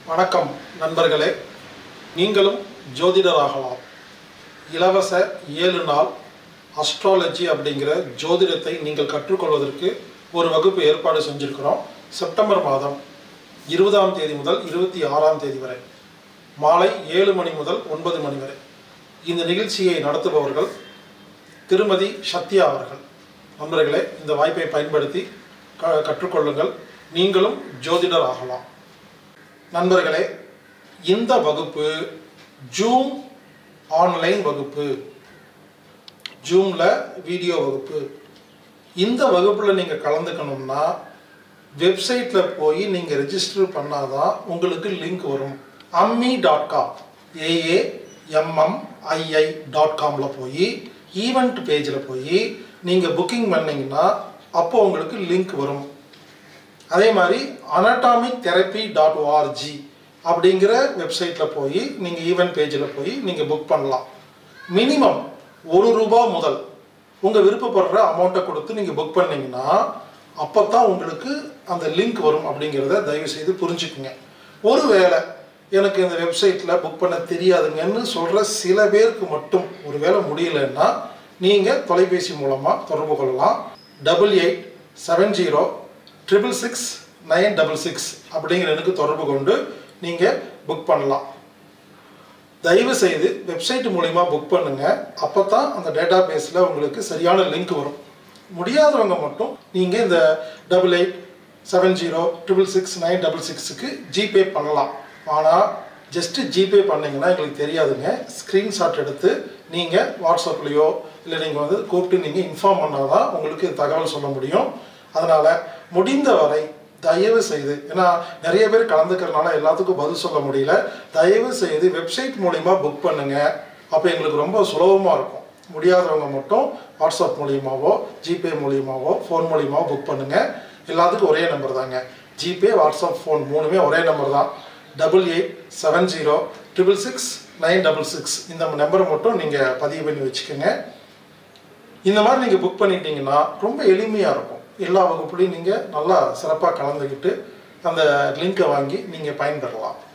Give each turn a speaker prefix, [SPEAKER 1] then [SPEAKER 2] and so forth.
[SPEAKER 1] வணக்கம் நண்பர்களே நீங்களும் ஜோதிடராகலாம் இலவச ஏழு நாள் அஸ்ட்ராலஜி அப்படிங்கிற ஜோதிடத்தை நீங்கள் கற்றுக்கொள்வதற்கு ஒரு வகுப்பு ஏற்பாடு செஞ்சுருக்கிறோம் செப்டம்பர் மாதம் இருபதாம் தேதி முதல் இருபத்தி ஆறாம் தேதி வரை மாலை ஏழு மணி முதல் ஒன்பது மணி வரை இந்த நிகழ்ச்சியை நடத்துபவர்கள் திருமதி சத்யா அவர்கள் நண்பர்களே இந்த வாய்ப்பை பயன்படுத்தி க கற்றுக்கொள்ளுங்கள் நீங்களும் ஜோதிடர் ஆகலாம் நண்பர்களே இந்த வகுப்பு ஜூம் ஆன்லைன் வகுப்பு ஜூமில் வீடியோ வகுப்பு இந்த வகுப்பில் நீங்கள் கலந்துக்கணும்னா வெப்சைட்டில் போய் நீங்கள் ரெஜிஸ்டர் பண்ணாதான் உங்களுக்கு லிங்க் வரும் Ammi dot com A A M M I I dot காமில் போய் ஈவெண்ட் பேஜில் போய் நீங்கள் புக்கிங் பண்ணீங்கன்னா அப்போ உங்களுக்கு லிங்க் வரும் அதே மாதிரி அனட்டாமிக் தெரப்பி டாட் ஓஆர்ஜி அப்படிங்கிற வெப்சைட்டில் போய் நீங்கள் ஈவெண்ட் பேஜில் போய் நீங்கள் புக் பண்ணலாம் மினிமம் ஒரு ரூபா முதல் உங்கள் விருப்பப்படுற அமௌண்ட்டை கொடுத்து நீங்கள் புக் பண்ணீங்கன்னா அப்போ தான் உங்களுக்கு அந்த லிங்க் வரும் அப்படிங்கிறத தயவு செய்து புரிஞ்சுக்குங்க ஒருவேளை எனக்கு இந்த வெப்சைட்டில் புக் பண்ண தெரியாதுங்கன்னு சொல்கிற சில பேருக்கு மட்டும் ஒருவேளை முடியலன்னா நீங்கள் தொலைபேசி மூலமாக தொடர்பு கொள்ளலாம் double eight seven zero triple six nine double six அப்படிங்கிற எனக்கு தொடர்பு கொண்டு நீங்கள் புக் பண்ணலாம் தயவு செய்து வெப்சைட் மூலிமா புக் பண்ணுங்கள் அப்போ தான் அந்த டேட்டா பேஸில் உங்களுக்கு சரியான லிங்க் வரும் முடியாதவங்க மட்டும் நீங்கள் இந்த double eight seven zero triple six nine double சிக்ஸுக்கு ஜிபே பண்ணலாம் ஆனால் ஜஸ்ட்டு ஜிபே பண்ணிங்கன்னா எங்களுக்கு தெரியாதுங்க ஸ்க்ரீன்ஷாட் எடுத்து நீங்கள் வாட்ஸ்அப்லேயோ இல்லை நீங்கள் வந்து கூப்பிட்டு நீங்கள் இன்ஃபார்ம் பண்ணால் தான் உங்களுக்கு தகவல் சொல்ல முடியும் அதனால் முடிந்த வரை தயவு செய்து ஏன்னா நிறைய பேர் கலந்துக்கிறனால எல்லாத்துக்கும் பதில் சொல்ல முடியல தயவு செய்து வெப்சைட் மூலிமா புக் பண்ணுங்கள் அப்போ எங்களுக்கு ரொம்ப சுலபமாக இருக்கும் முடியாதவங்க மட்டும் வாட்ஸ்அப் மூலியமாவோ ஜிபே மூலியமாவோ ஃபோன் மூலியமாவோ புக் பண்ணுங்கள் எல்லாத்துக்கும் ஒரே நம்பர் தாங்க ஜிபே வாட்ஸ்அப் ஃபோன் மூணுமே ஒரே நம்பர் தான் double eight seven zero triple six nine double six இந்த நம்பரை மட்டும் நீங்கள் பதிவு பண்ணி வச்சுக்கோங்க இந்த மாதிரி நீங்கள் புக் பண்ணிட்டீங்கன்னா ரொம்ப எளிமையாக இருக்கும் எல்லா வகுப்புலையும் நீங்கள் நல்லா சிறப்பாக கலந்துக்கிட்டு அந்த லிங்கை வாங்கி நீங்கள் பயன்பெறலாம்